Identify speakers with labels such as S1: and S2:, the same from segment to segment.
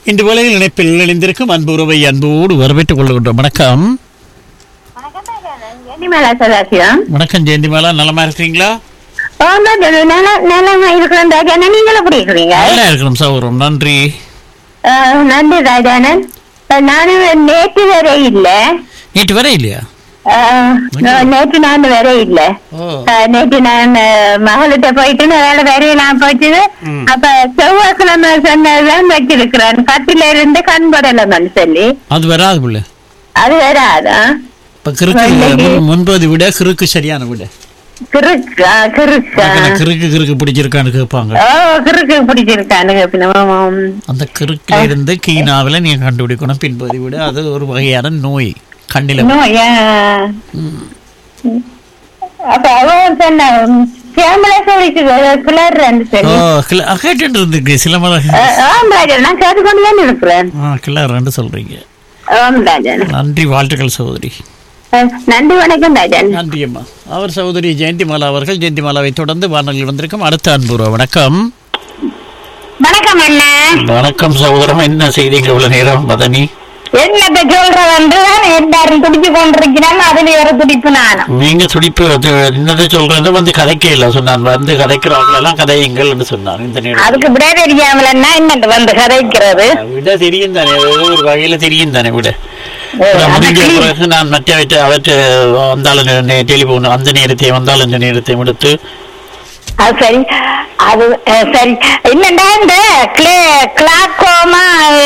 S1: இன்று வேளையில் இணைப்பில் இணைந்திருக்கும் அன்பு உறவை அன்போடு வரவேற்றுக் கொள்கின்றோம் வணக்கம்
S2: எண்ணிமேலா சதாசிவம்
S1: வணக்கம் ஜெயந்திமாலா நலமா இருக்கிறீங்களா
S2: நிலமா இருக்கிறேன் ராஜானா நீங்களும் எப்படி இருக்கிறீங்க
S1: நல்லா இருக்கிறோம் சௌரம் நன்றி
S2: அஹ், நன்றி ராஜானன் அஹ், நானும் நேற்று வரை இல்ல
S1: நேற்று வர இல்லையா
S2: அஹ், நான் நேற்று நான் வர இல்ல
S1: ஓ
S2: அஹ், நேற்று நான் அஹ், மகளிட்ட போயிட்டு வேலை வரையலாம் போச்சுது
S1: ம்.
S2: அப்ப செவ்வாய்க்கிழமை சொன்னதுதான் வச்சிருக்கிறேன் கட்டில இருந்து கண்படலம்னு சொல்லி
S1: அது வராது பிள்ளை
S2: அது வராதா
S1: இப்ப கிறுக்கு முன்- முன்பது விட கிறுக்கு சரியான விட
S2: கிறுக்கா கிறுக்கா
S1: எனக்கு கிறுக்கு கிறுக்கு பிடிச்சிருக்கான்னு கேட்பாங்க
S2: ஓ கிறுக்கு பிடிச்சிருக்கானுங்க பின்ன
S1: அந்த கிறுக்கில இருந்து கீனாவில நீங்க கண்டுபிடிக்கணும் பின்பதை விட அது ஒரு வகையான நோய் கண்ணில
S2: நோயா அப்ப அவன் சொன்ன சேம்பளை சொல்லிட்டு கிளர்றேன்னு
S1: ஓ
S2: சொல்லி
S1: கிள- அஹ், கேட்டுட்டு இருக்கு சில மர
S2: ஆம் ராஜன் நான் கேட்டுக்கொண்டு தான் இருக்கிறேன்
S1: ஆ கிளறன்னு சொல்றீங்க
S2: ஆம் ராஜன்
S1: நன்றி வாழ்த்துக்கள் சகோதரி
S2: அஹ், நன்றி வணக்கம் ராஜன்
S1: நன்றி அம்மா அவர் சகோதரி ஜெயந்திமாலா அவர்கள் ஜெயந்திமாலாவை தொடர்ந்து வானொலியில் வந்திருக்கும் அடுத்த அன்புறவு வணக்கம்
S2: வணக்கம் அண்ணா
S1: வணக்கம் சகோதரம் என்ன செய்தீங்க இவ்வளவு நேரம் மதனி
S2: என்னத்தை சொல்ற வந்து எல்லாரும் துடிச்சு கொண்டிருக்கிறான் அதுல ஒரு துடிப்பு நானும்
S1: நீங்க துடிப்பு அது என்னது சொல்றது வந்து கதைக்க இல்ல சொன்னான் வந்து கதைக்கிறவங்க எல்லாம் கதையுங்கள்னு சொன்னான் இந்த நேரம்
S2: அதுக்கு விட தெரியாமல் என்ன என்னட்டு வந்து கதைக்கிறது
S1: விட தெரியும் தானே ஏதோ ஒரு வகையில தெரியும் தானே விட
S2: ஓ,
S1: அப்புறம்
S2: அது
S1: முடிஞ்ச
S2: clean.
S1: பிறகு நான் மற்ற அவற்றை அவற்றை வந்தாலும் டெலிபோன் அந்த நேரத்தை வந்தாலும் இந்த நேரத்தை எடுத்து
S2: அது சரி அது அஹ், சரி என்னண்டா இந்த கிளே கிளாக்கோமா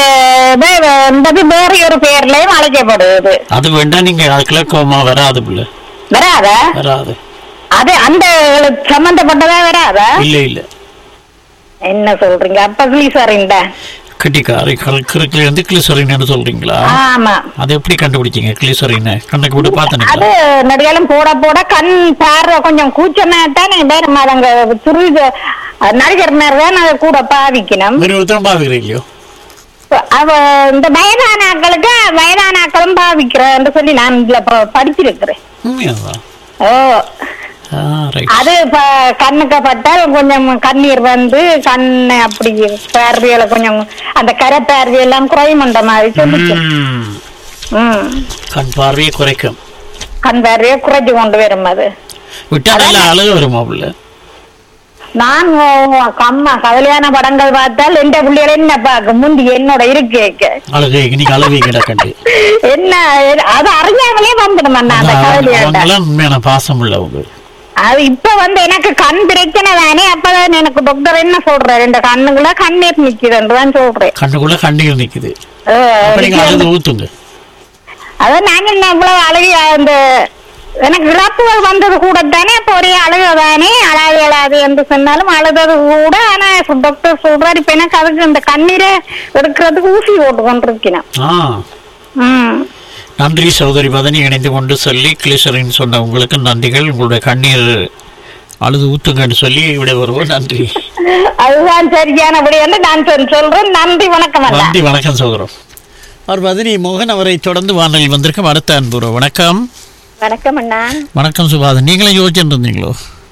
S2: இந்த வேற ஒரு பேர்லயும் அழைக்கப்படுது
S1: அது வேண்டாம் நீங்க கிழக்கோமா வராது பிள்ளை
S2: வராதா
S1: வராது
S2: அது அந்த சம்பந்தப்பட்டதா வராதா
S1: இல்ல இல்ல
S2: என்ன சொல்றீங்க அப்ப கிளீசரிண்டா
S1: கட்டிக்காரி கிழக்குல இருந்து கிளிசரின்னு சொல்றீங்களா
S2: ஆமா
S1: அதை எப்படி கண்டுபிடிச்சீங்க கிளிசரின்னு கண்ணுக்கு விட்டு
S2: அது
S1: பார்த்தீங்களா
S2: நடிகாலம் போட போட கண் பார்வை கொஞ்சம் கூச்சமா தானே வேற அதங்க துருது நடிகர் மாதிரி தான் அதை கூட பாவிக்கணும்
S1: வேறு ஒருத்தரம் பாக்குறீங்களோ
S2: அவ இந்த வயதானாக்களுக்கு வயதானாக்களும் பாவிக்கிறேன் சொல்லி நான் இதுல ப- படிச்சிருக்கிறேன்
S1: உண்மையாவா
S2: ஓ
S1: ஆ ரைட்
S2: அது ப- கண்ணுக்கு பட்டால் கொஞ்சம் கண்ணீர் வந்து கண்ணு அப்படி பார்வையில கொஞ்சம் அந்த கரை பார்வையெல்லாம் குறைமண்ட மாதிரி சொல்லிச்சு
S1: ம்.
S2: ம்
S1: கண் பார்வையை குறைக்கும்
S2: கண் பார்வையை குறைச்சு கொண்டு வரும் அது
S1: விட்டா நல்லா அழகு வருமா புள்ள
S2: நான் ஓ- அம்மா கவலையான படங்கள் பார்த்தால் எந்த பிள்ளைகளை என்ன பார்க்க முந்தி என்னோட இருக்கேக்க
S1: அழகு நீங்க அழகு கிடக்கண்டு
S2: என்ன அது அறியாமலே வந்துடும் அண்ணா அந்த கவலையாட்ட
S1: அவங்கெல்லாம் உண்மையான பாசம் உள்ளவங்க
S2: அது இப்ப வந்து எனக்கு கண் பிரச்சனை தானே அப்பதான் எனக்கு டாக்டர் என்ன சொல்றாரு இந்த கண்ணுக்குள்ள கண்ணீர் நிக்குதுன்றதான் சொல்றேன்
S1: கண்ணுக்குள்ள கண்ணீர் நிக்குது
S2: அஹ்
S1: அப்ப நீங்க அழுது ஊத்துங்க
S2: அதான் நாங்க என்ன இவ்வளவு அழகி அந்த எனக்கு இழப்புகள் வந்தது கூட தானே அப்ப ஒரே அழுக தானே அழாது அழாது என்று சொன்னாலும் அழுதது கூட ஆனா டாக்டர் சொல்றாரு இப்ப எனக்கு அதுக்கு இந்த கண்ணீரை எடுக்கிறதுக்கு ஊசி போட்டு கொண்டிருக்கிறேன்
S1: ஆ
S2: ம்
S1: நன்றி சகோதரி மதனி இணைந்து கொண்டு சொல்லி கிளிசரின் சொன்ன உங்களுக்கு நன்றிகள் உங்களுடைய கண்ணீர் அழுது ஊத்துங்கன்னு சொல்லி விட வருவோம் நன்றி
S2: அதுதான் சரியானபடி என்று நான் சொல்- சொல்றேன் நன்றி வணக்கம் அண்ணா
S1: நன்றி வணக்கம் சகோதரம் அவர் மதனி மோகன் அவரை தொடர்ந்து வானொலியில் வந்திருக்கும் அடுத்த அன்புறோ வணக்கம்
S2: வணக்கம் அண்ணா
S1: வணக்கம் சுபாதன் நீங்களும் யோசிச்சுட்டு இருந்தீங்களோ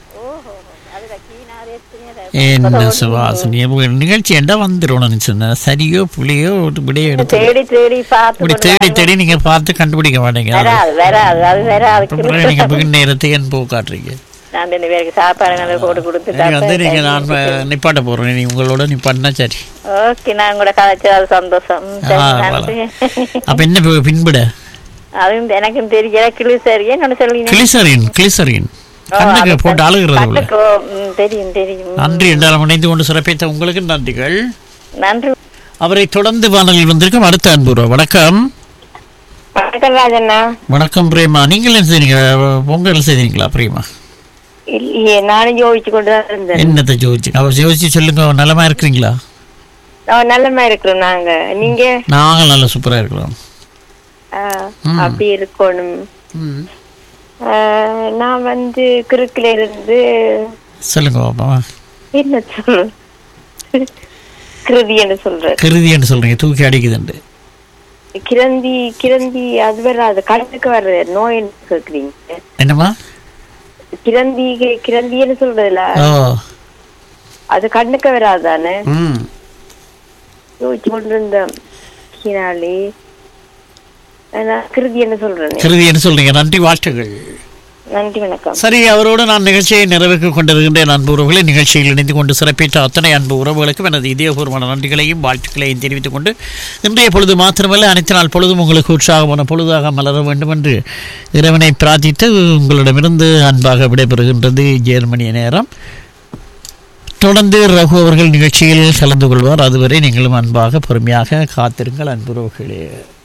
S1: என்ன சுபாசன் நிகழ்ச்சி என்ன வந்துடும் சொன்ன சரியோ புளியோ ஒரு விடையோ எடுத்து
S2: தேடி தேடி பார்த்து
S1: இப்படி தேடி தேடி நீங்க பார்த்து கண்டுபிடிக்க மாட்டீங்க
S2: வராது வராது அது வராது
S1: அப்புறம் நீங்க பின் நேரத்துக்கு என் போ காட்டுறீங்க
S2: நான் ரெண்டு பேருக்கு சாப்பாடு நல்லா போட்டு கொடுத்து
S1: நீங்க வந்து நீங்க நான் ப- நிப்பாட்ட போறேன் நீ உங்களோட நிப்பாட்டினா சரி
S2: ஓகே நான் கூட கதைச்சது அது சந்தோஷம் ம், சரி,
S1: ஆ,
S2: நன்றி.
S1: அப்ப என்ன பி- பின்பட
S2: அதுவும் எனக்கும் தெரியல கிளி சரி என்ன சொல்லுங்க
S1: கிளிசரின் கிளிசரின் கண்ணுக்கு போட்டு அழுகிறது உள்ள
S2: கண்ணுக்கு, ம், தெரியும் தெரியும்
S1: நன்றி என்றாலும் இணைந்து கொண்டு சிறப்பித்த உங்களுக்கு நன்றிகள்
S2: நன்றி
S1: அவரை தொடர்ந்து வானொலியில் வந்திருக்கும் அடுத்த அன்புறோ வணக்கம்
S2: வணக்கம் ராஜண்ணா
S1: வணக்கம் பிரேமா நீங்கள் என்ன செய்றீங்க பொங்கல் செய்தீங்களா பிரேமா
S2: இல்லையே நானும் யோசிச்சு கொண்டு தான் இருந்தேன்
S1: என்னத்தை ஜோதிச்சு அவர் ஜோதிச்சு சொல்லுங்க நலமா இருக்கிறீங்களா
S2: நல்லமா இருக்கிறோம் நாங்க நீங்க
S1: நாங்கள் நல்ல சூப்பரா இருக்கிறோம்
S2: ஆ,
S1: ம்.
S2: அப்படி இருக்கணும்
S1: ம்.
S2: ஆ, நான் வந்து குறுக்கில இருந்து
S1: சொல்லுங்க பாப்பா
S2: என்ன சொல்ற கிருதின்னு சொல்ற
S1: கிருதின்னு சொல்றீங்க தூக்கி அடிக்குதுண்டு
S2: கிரந்தி கிரந்தி அது வராது கண்ணுக்கு வர்ற நோய் கேக்குறீங்க
S1: என்னம்மா
S2: கிரந்தி கிரந்தின்னு சொல்றதுல
S1: ஓ
S2: அது கண்ணுக்கு வராதானே
S1: ம்
S3: யோசிச்சு கொண்டு இருந்த கிராளி நான் கிருதி என்ன சொல்றேன்
S1: கிருதி என்ன சொல்றீங்க நன்றி வாழ்த்துகள்
S3: நன்றி வணக்கம்
S1: சரி அவரோடு நான் நிகழ்ச்சியை நிறைவேற்றி கொண்டிருக்கின்றேன் அன்பு உறவுகளை நிகழ்ச்சியில் இணைந்து கொண்டு சிறப்பித்த அத்தனை அன்பு உறவுகளுக்கும் எனது இதயபூர்வமான நன்றிகளையும் வாழ்த்துக்களையும் தெரிவித்துக் கொண்டு இன்றைய பொழுது மாத்திரமல்ல அனைத்து நாள் பொழுதும் உங்களுக்கு உற்சாகமான பொழுதாக மலர வேண்டும் என்று இறைவனை பிரார்த்தித்து உங்களிடமிருந்து அன்பாக விடைபெறுகின்றது ஜெர்மனிய நேரம் தொடர்ந்து ரகு அவர்கள் நிகழ்ச்சியில் கலந்து கொள்வார் அதுவரை நீங்களும் அன்பாக பொறுமையாக காத்திருங்கள் அன்புறவுகளே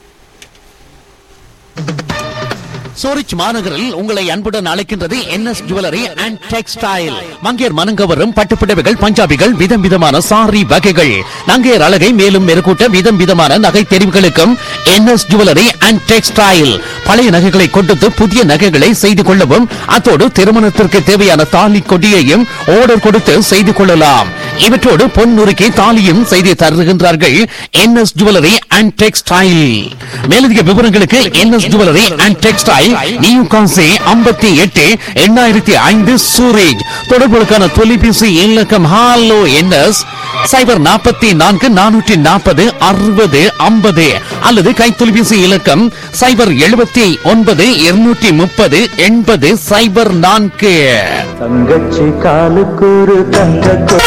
S4: சூரிச் மாநகரில் உங்களை அன்புடன் அழைக்கின்றது என்எஸ் ஜுவல்லரி அண்ட் டெக்ஸ்டைல் மங்கையர் மனங்கவரும் பட்டுப்புடவைகள் பஞ்சாபிகள் விதம் விதமான சாரி வகைகள் நங்கையர் அழகை மேலும் மெருகூட்ட விதம் விதமான நகை தெரிவுகளுக்கும் என்எஸ் ஜுவல்லரி அண்ட் டெக்ஸ்டைல் பழைய நகைகளை கொடுத்து புதிய நகைகளை செய்து கொள்ளவும் அத்தோடு திருமணத்திற்கு தேவையான தாலி கொடியையும் ஆர்டர் கொடுத்து செய்து கொள்ளலாம் இவற்றோடு பொன் நுறுக்கி தாலியும் செய்து தருகின்றார்கள் என்எஸ் ஜுவல்லரி அண்ட் டெக்ஸ்டைல் மேலதிக விவரங்களுக்கு NS jewellery and textile new கான்சி ஐம்பத்தி எட்டு எண்ணாயிரத்தி ஐந்து சூரேஜ் தொடர்புகளுக்கான தொலைபேசி இலக்கம் ஹாலோ என்எஸ் சைபர் நாற்பத்தி நான்கு நானூற்றி நாற்பது அறுபது ஐம்பது அல்லது கைத்தொலைபேசி இலக்கம் சைபர் எழுபத்தி ஒன்பது இருநூற்றி முப்பது எண்பது சைபர் நான்கு
S5: தங்கச்சி காலுக்கூறு தங்க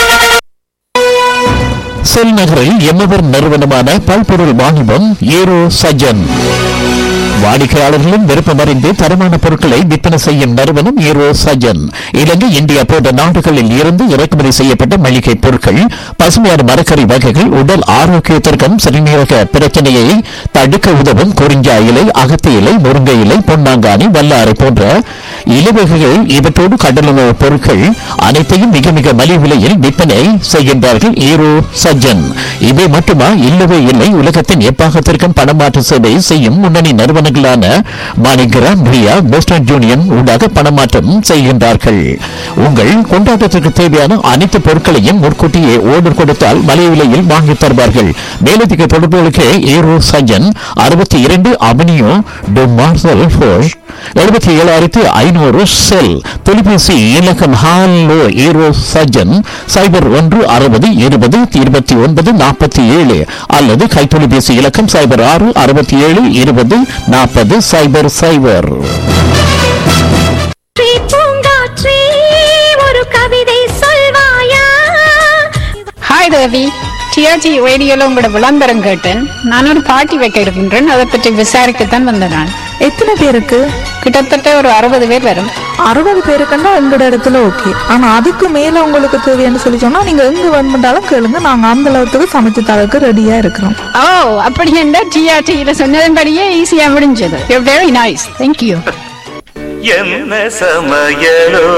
S4: செல் நகரில் எம்மவர் நிறுவனமான பல்பொருள் வாணிபம் ஏரோ சஜன் வாடிக்கையாளர்களும் விருப்பமறிந்து தரமான பொருட்களை விற்பனை செய்யும் நிறுவனம் ஏரோ சஜன் இலங்கை இந்தியா போன்ற நாடுகளில் இருந்து இறக்குமதி செய்யப்பட்ட மளிகை பொருட்கள் பசுமையான மரக்கறி வகைகள் உடல் ஆரோக்கியத்திற்கும் சிறுநீரக பிரச்சனையை தடுக்க உதவும் குறிஞ்சா இலை அகத்தி இலை முருங்கை இலை பொன்னாங்கானி வல்லாறு போன்ற இலவகைகள் இவற்றோடு கடலுணவு பொருட்கள் அனைத்தையும் மிக மிக மலிவு விலையில் விற்பனை செய்கின்றார்கள் ஈரோ சஜ்ஜன் இவை மட்டுமா இல்லவே இல்லை உலகத்தின் எப்பாகத்திற்கும் பணமாற்று சேவை செய்யும் முன்னணி நிறுவனங்களான மாணிகிராம் ரியா வெஸ்டர்ன் யூனியன் ஊடாக பணமாற்றம் செய்கின்றார்கள் உங்கள் கொண்டாட்டத்திற்கு தேவையான அனைத்து பொருட்களையும் முன்கூட்டியே ஓர்டர் கொடுத்தால் மலிவு விலையில் வாங்கி தருவார்கள் மேலதிக தொடர்புகளுக்கு ஈரோ சஜ்ஜன் அறுபத்தி இரண்டு அவனியோ டு மார்சல் ஃபோஷ் எழுபத்தி ஏழாயிரத்தி ஐநூறு செல் தொலைபேசி இலக்கம் ஹாலோ ஈரோ சஜன் சைபர் ஒன்று அறுபது இருபது இருபத்தி ஒன்பது நாற்பத்தி ஏழு அல்லது கைத்தொலைபேசி இலக்கம் சைபர் ஆறு அறுபத்தி ஏழு இருபது நாற்பது சைபர் சைபர்
S6: பூங்காற்றே, பூங்காற்றே, ஒரு கவிதை சொல்வாயா
S7: ஹாய் தேவி டிஆர்ஜி ரேடியோல உங்களோட விளம்பரம் கேட்டேன் நான் ஒரு பார்ட்டி வைக்க இருக்கின்றேன் அதை பற்றி விசாரிக்கத்தான் வந்தேன் நான்
S8: எத்தனை பேருக்கு
S7: கிட்டத்தட்ட ஒரு அறுபது பேர் வரும்
S8: அறுபது பேருக்குன்னா எங்களோட இடத்துல ஓகே ஆனா அதுக்கு மேல உங்களுக்கு தேவைன்னு சொல்லி சொன்னா நீங்க எங்க வேணுமென்றாலும் கேளுங்க நாங்க அந்த அளவுக்கு சமைச்சு தரக்கு ரெடியா இருக்கிறோம்
S7: ஓ அப்படி என்ன டிஆர்டியில சொன்னதன்படியே ஈஸியா முடிஞ்சது வெரி நைஸ் தேங்க்யூ
S5: என்ன சமையலோ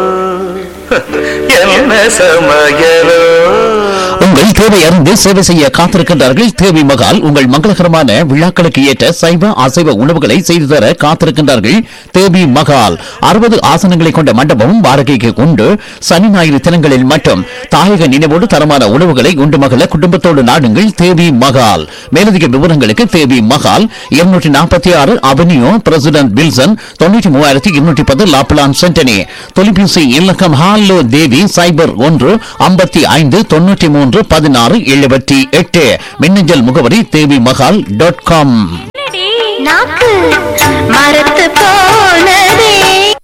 S5: என்ன சமையலோ
S4: உங்கள் தேவை அறிந்து சேவை செய்ய காத்திருக்கின்றார்கள் தேவி மகால் உங்கள் மங்களகரமான விழாக்களுக்கு ஏற்ற சைவ அசைவ உணவுகளை செய்து தர காத்திருக்கின்றார்கள் தேவி மகால் அறுபது ஆசனங்களை கொண்ட மண்டபமும் வாடகைக்கு உண்டு சனி ஞாயிறு தினங்களில் மட்டும் தாயக நினைவோடு தரமான உணவுகளை உண்டு மகள குடும்பத்தோடு நாடுங்கள் தேவி மகால் மேலதிக விவரங்களுக்கு தேவி மகால் இருநூற்றி நாற்பத்தி ஆறு அவென்யூ பிரசிடென்ட் வில்சன் தொண்ணூற்றி மூவாயிரத்தி இருநூற்றி பத்து லாப்லான் சென்டனி தொலைபேசி இலக்கம் ஹாலோ தேவி சைபர் ஒன்று ஐம்பத்தி ஐந்து தொண்ணூற்றி மூன்று பதினாறு எழுபத்தி எட்டு மின்னஞ்சல் முகவரி தேவி மகால் டாட் காம்
S6: நாக்கு மரத்து போனதே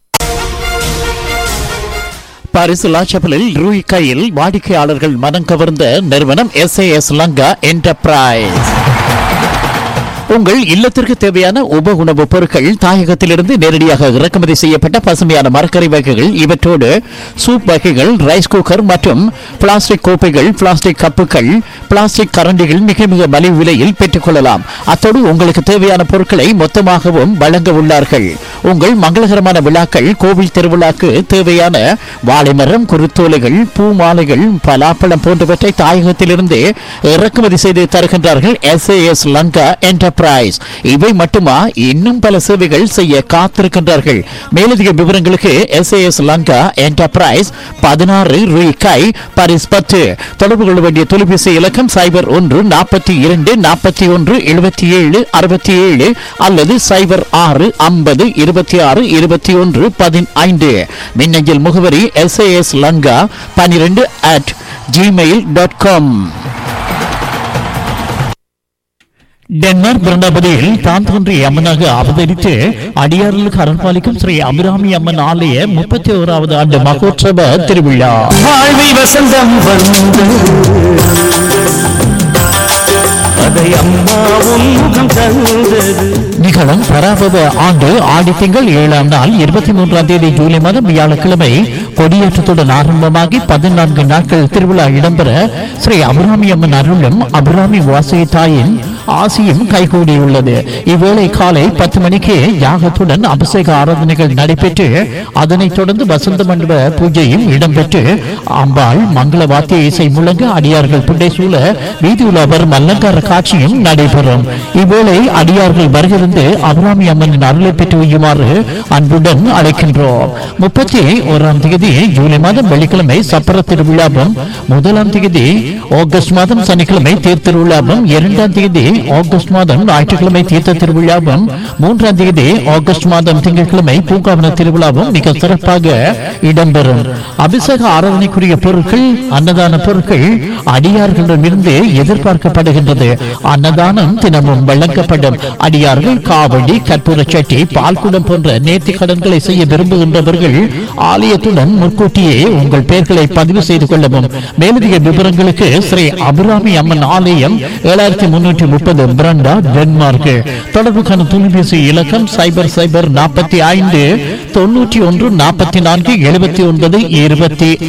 S4: பாரிஸ் லாச்சபலில் ரூய் கையில் வாடிக்கையாளர்கள் மனம் கவர்ந்த நிறுவனம் எஸ் லங்கா என்டர்பிரைஸ் உங்கள் இல்லத்திற்கு தேவையான உப உணவுப் பொருட்கள் தாயகத்திலிருந்து நேரடியாக இறக்குமதி செய்யப்பட்ட பசுமையான மரக்கறி வகைகள் இவற்றோடு சூப் வகைகள் ரைஸ் குக்கர் மற்றும் பிளாஸ்டிக் கோப்பைகள் பிளாஸ்டிக் கப்புகள் பிளாஸ்டிக் கரண்டிகள் மிக மிக மலிவு விலையில் பெற்றுக்கொள்ளலாம் அத்தோடு உங்களுக்கு தேவையான பொருட்களை மொத்தமாகவும் வழங்க உள்ளார்கள் உங்கள் மங்களகரமான விழாக்கள் கோவில் திருவிழாக்கு தேவையான வாழைமரம் குருத்தோலைகள் பூ மாலைகள் பலாப்பழம் போன்றவற்றை தாயகத்திலிருந்து இறக்குமதி செய்து தருகின்றார்கள் எஸ் எஸ் லங்கா என்டர்பிரைஸ் இவை மட்டுமா இன்னும் பல சேவைகள் செய்ய காத்திருக்கின்றார்கள் மேலதிக விவரங்களுக்கு எஸ் எஸ் லங்கா என்டர்பிரைஸ் பதினாறு ரூபாய் பாரிஸ் பத்து தொடர்பு கொள்ள வேண்டிய தொலைபேசி இலக்கம் சைபர் ஒன்று நாற்பத்தி இரண்டு நாற்பத்தி ஒன்று எழுபத்தி ஏழு அறுபத்தி ஏழு அல்லது சைபர் ஆறு ஐம்பது இருபத்தி ஆறு இருபத்தி ஒன்று பதினைந்து மின்னஞ்சல் முகவரி எஸ் எஸ் லங்கா பனிரெண்டு at Gmail dot com Denmark பிரணபதியில் தான் தோன்றிய அம்மனாக அவதரித்து அடியார்களுக்கு அரண்பாலிக்கும் ஸ்ரீ அபிராமி அம்மன் ஆலய முப்பத்தி ஓராவது ஆண்டு மகோற்சவ திருவிழா
S5: வாழ்வில் வசந்தம் வந்து அதை அம்மாவும் முகம் தந்தது
S4: நிகழும் பராபவ ஆண்டு ஆடி திங்கள் ஏழாம் நாள் இருபத்தி மூன்றாம் தேதி ஜூலை மாதம் வியாழக்கிழமை கொடியேற்றத்துடன் ஆரம்பமாகி பதினான்கு நாட்கள் திருவிழா இடம்பெற ஸ்ரீ அபிராமி அம்மன் அருளும் அபிராமி வாசகி தாயின் ஆசியும் கைகூடியுள்ளது இவ்வேளை காலை பத்து மணிக்கு யாகத்துடன் அபிஷேக ஆராதனைகள் நடைபெற்று அதனைத் தொடர்ந்து வசந்த மண்டப பூஜையும் இடம்பெற்று அம்பாள் மங்கள வாத்திய இசை முழங்க அடியார்கள் புண்டை சூழ வீதி உலா வரும் அலங்கார காட்சியும் நடைபெறும் இவ்வேளை அடியார்கள் வருகிருந்து அபிராமி அம்மனின் அருளை பெற்று வையுமாறு அன்புடன் அழைக்கின்றோம் முப்பத்தி ஓராம் தேதி ஜூலை மாதம் வெள்ளிக்கிழமை சப்பர திருவிழாவும் முதலாம் தேதி ஆகஸ்ட் மாதம் சனிக்கிழமை தேர் திருவிழாவும் இரண்டாம் தேதி ஆகஸ்ட் மாதம் ஞாயிற்றுக்கிழமை தீர்த்த திருவிழாவும் மூன்றாம் தேதி ஆகஸ்ட் மாதம் திங்கட்கிழமை பூங்காவன திருவிழாவும் மிக சிறப்பாக இடம்பெறும் அபிஷேக ஆராதனைக்குரிய பொருட்கள் அன்னதான பொருட்கள் அடியார்களிடமிருந்து எதிர்பார்க்கப்படுகின்றது அன்னதானம் தினமும் வழங்கப்படும் அடியார்கள் காவடி கற்பூர சட்டி பால்குடம் போன்ற நேர்த்தி கடன்களை செய்ய விரும்புகின்றவர்கள் ஆலயத்துடன் முன்கூட்டியே உங்கள் பெயர்களை பதிவு செய்து கொள்ளவும் மேலதிக விவரங்களுக்கு ஸ்ரீ அபிராமி அம்மன் ஆலயம் ஏழாயிரத்தி முன்னூற்றி முப்பது பிரண்டா டென்மார்க் தொடர்புக்கான தொலைபேசி இலக்கம் சைபர் சைபர் நாற்பத்தி ஐந்து தொண்ணூற்றி ஒன்று நாற்பத்தி நான்கு எழுபத்தி ஒன்பது இருபத்தி